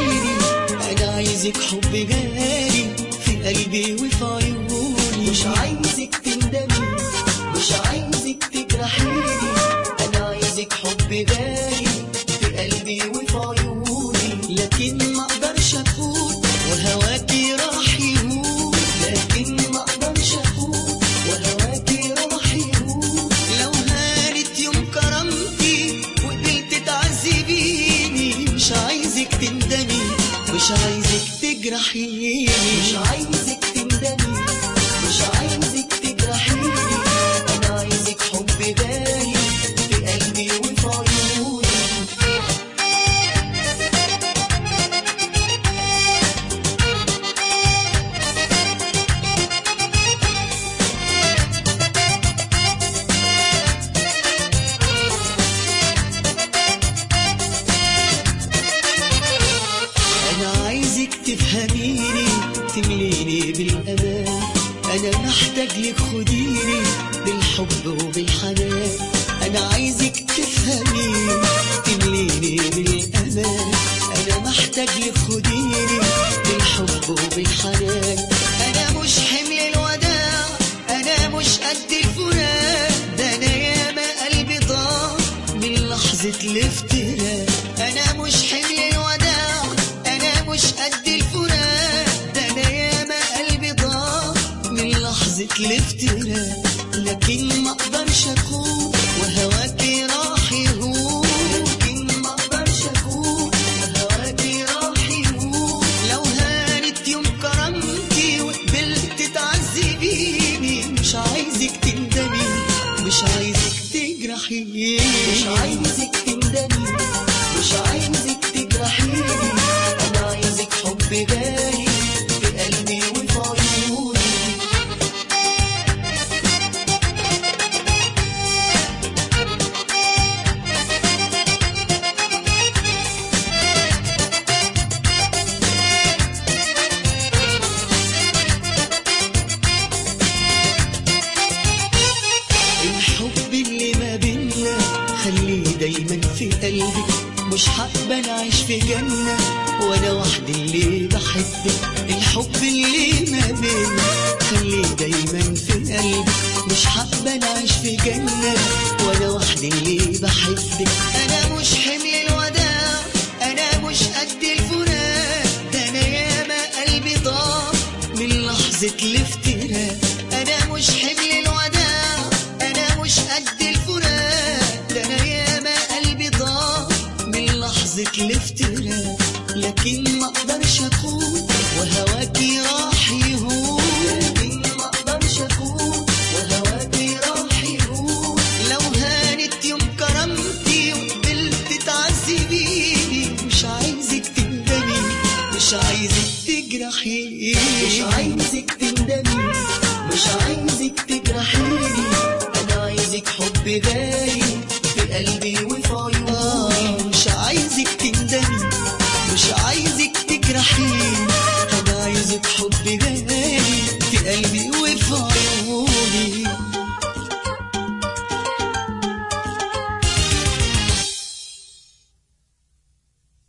تجرحيني انا عايزك حب غالي في قلبي وفي عيوني مش عايزك تندمي مش عايزك تجرحيني انا عايزك حب غالي في قلبي وفي عيوني لكن ما اقدرش افوت وهواكي راح يهون لكن ما اقدرش افوت وهواكي راح يهون لو هانت يوم كرامتي وقبلت تعذبيني مش عايزك تندمي مش عايزك تجرحيني مش عايزك تندمي مش عايزك تجرحيني انا عايزك حب غالي في قلبي وفي عيوني انا عايزك تفهميني تمليني بالامان انا محتاج لك خديني بالحب وبالحنان انا عايزك تفهميني تمليني بالامان انا محتاج لك خديني بالحب وبالحنان انا مش حمل الوداع انا مش قد الفراق ده انا ياما قلبي ضاع من لحظة الافتراق انا مش حمل الوداع انا مش قد الفراق ده انا ياما قلبي ضاع من لحظة الافتراق لكن ما اقدرش اكون وهواكي راح يهون لكن ما اقدرش اكون وهواكي راح يهون لو هانت يوم كرامتي وقبلت تعذبيني مش عايزك تندمي مش عايزك تجرحيني مش عايزك تندمي مش عايزك تجرحيني انا عايزك حب غالي في قلبي وفي عيوني الحب اللي ما بينا خليه دايما في قلبك مش حابة نعيش في جنة وانا وحدي اللي بحبك الحب اللي ما بينا خليه دايما في قلبك مش حابة نعيش في جنة وانا وحدي اللي بحبك انا مش حمل الوداع انا مش قد الفراق ده انا ياما قلبي ضاع من لحظة الافتراق انا مش حمل الوداع انا مش قد الفراق ده انا ياما قلبي ضاع من لحظة الافتراق لكن ما اقدرش اكون وهواكي راح يهون لكن ما اقدرش اكون وهواكي راح يهون لو هانت يوم كرامتي وقبلت تعذبيني مش عايزك تندمي مش عايزك تجرحيني مش عايزك تندمي مش عايزك تجرحيني انا عايزك حب غالي